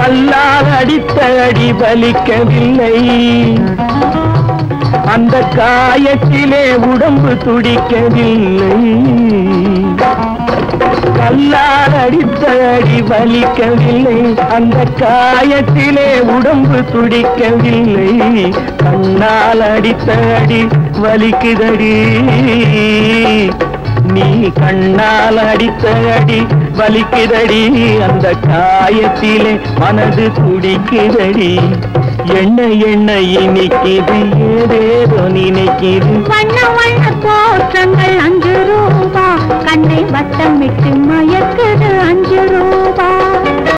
கல்லால் அடித்த அடி பலிக்கவில்லை அந்த காயத்திலே உடம்பு துடிக்கவில்லை கல்லால் அடித்த அடி வலிக்கவில்லை அந்த காயத்திலே உடம்பு துடிக்கவில்லை கண்ணால் அடித்த அடி வலிக்குதடி நீ கண்ணால் அடித்த அடி வலிக்குதடி அந்த காயத்திலே மனது துடிக்குதடி என்ன என்ன இனிக்குது ஏதேதோ நினைக்குது வண்ண வண்ண தோற்றங்கள் அஞ்சு ரூபா கண்ணை வட்டமிட்டு மயக்குது அஞ்சு ரூபா